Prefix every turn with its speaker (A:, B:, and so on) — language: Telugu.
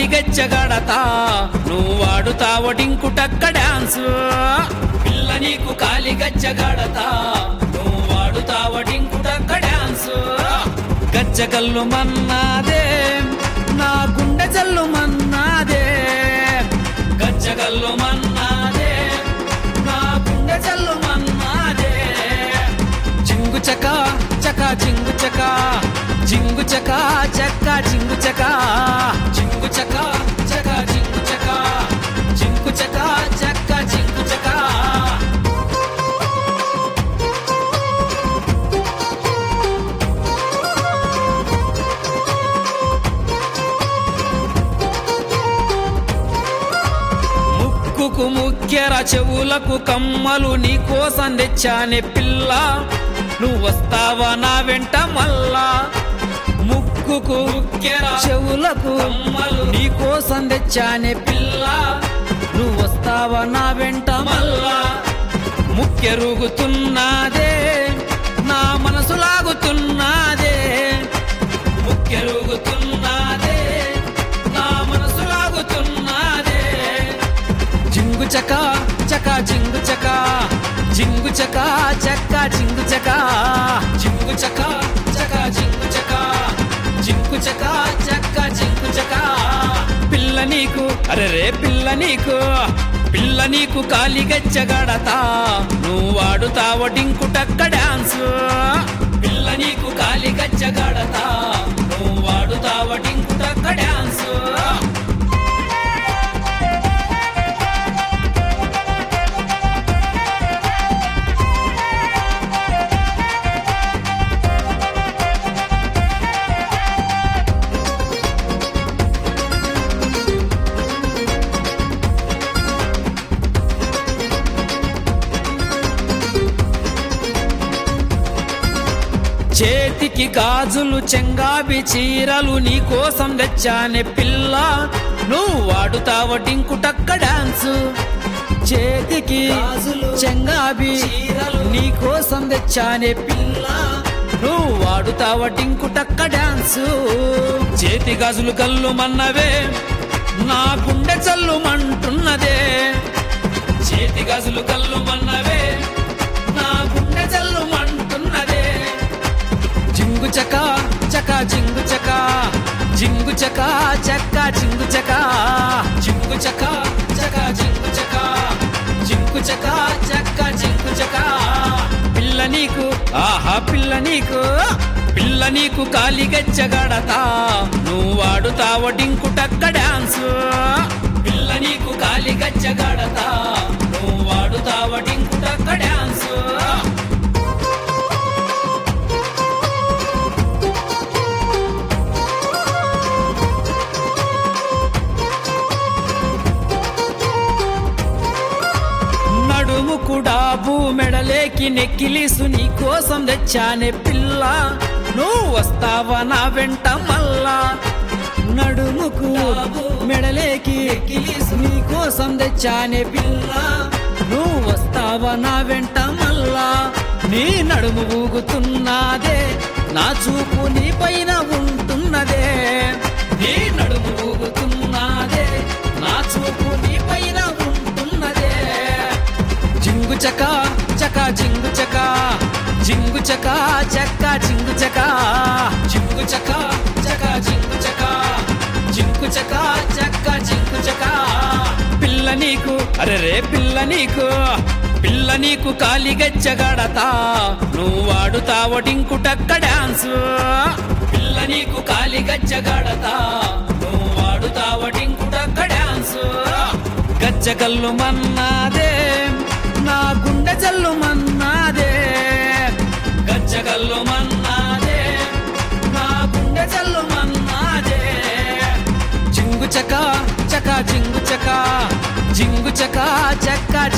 A: కాలిగచ్చగడతా నువ్వు వాడుతావ డింకుటక్క డాన్స్ పిల్ల నీకు కాలిగచ్చగడతా నువ్వు వాడుతావ డింకుటక్క డాన్స్ గచ్చగల్లు మన్నాదే నా గుండె జల్లు మన్నాదే గచ్చగల్లు మన్నాదే నా గుండె జల్లు మన్నాదే జింగు చక చక జింగు చక జింగు చక చక్క జింగు చక జింగు చక చక జింగు చక జింగు చక చక్క జింగు చక ముక్కుకు ముక్కెర చెవులకు కమ్మలు నీ కోసం తెచ్చానే పిల్ల నువ్వు వస్తావా నా వెంట మల్లా ముక్కుకు ముక్కెర చెవులకు కమ్మలు నీ కోసం తెచ్చానే పిల్ల నువ్వు వస్తావా నా వెంట మల్లా ముక్కెరుగుతున్నదే నా మనసు లాగుతున్నదే ముక్కెరుగుతున్నదే నా మనసు లాగుతున్నదే జింగు చక చక జింగు చక జింగు చక చక్క జింగు చక జింగు చక చక జింగు చక జింగు చక చక్క జింగు చక పిల్ల నీకు అరే రే పిల్ల నీకు పిల్ల నీకు కాలిగచ్చగడతా నువ్వు వాడుతావ డింకుటక్క డాన్స్ పిల్ల నీకు కాలిగచ్చగడతా నువ్వు వాడుతావ డింకుటక్క డాన్స్ చేతికి గాజులు చెంగాబి చీరలు నీ కోసం తెచ్చానే పిల్ల నువ్వు వాడుతావ డింకుటక్క డాన్స్ చేతికి
B: గాజులు,
A: చెంగాబి చీరలు నీ కోసం తెచ్చానే పిల్ల నువ్వు వాడుతావ డింకుటక్క డాన్స్ చేతి గాజులు కళ్ళు మన్నవే నా గుండె చల్లుమంటున్నదే చేతి గాజులు కళ్ళు మన్నవే నా గుండె చల్లుమంటున్నదే జింగు చక చక జింగు చక జింగు చక చక్క జింగు చక జింగు చక చక జింగు చక జింగు చక చక్క జింగు చక పిల్ల నీకు ఆహా పిల్ల నీకు పిల్ల నీకు కాలిగచ్చగడతా నువ్వు వాడుతావ డింకుటక్క డాన్స్ పిల్ల నీకు కాలిగచ్చగడతా నువ్వు వాడుతావ డింకుటక్క డాన్స్ నడుముకు డాబు మెడలేకి నెక్కిలిసు నీ కోసం తెచ్చానే పిల్ల నువ్వు వస్తావా నా వెంట మల్లా నడుముకు మెడలేకి నెక్కిలిసు నీ కోసం తెచ్చానే పిల్ల నువ్వు వస్తావా నా వెంట మల్లా నీ నడుము ఊగుతున్నదే నా చూపు నీ పైన ఉంటున్నదే నీ నడుము ఊగుతున్నదే నా చూపు నీ పైన ఉంటున్నదే జింగు చక చక జింగు చక జింగు చక చక్క జింగు చక జింగు చక చక జింగు చక జింగు చక చక్క జింగు చక పిల్ల నీకు అరే రే పిల్ల నీకు పిల్ల నీకు కాలిగచ్చగడతా నువ్వు వాడుతావ డింకుటక్క డాన్స్ పిల్ల నీకు కాలిగచ్చగడతా నువ్వు వాడుతావ డింకుటక్క డాన్స్ గచ్చగల్లు మన్నాదే నా గుండె జల్లు మన్నాదే గచ్చగల్లు మన్నాదే నా గుండె జల్లు మన్నాదే జింగు చక చక జింగు చక జింగు చక చక్క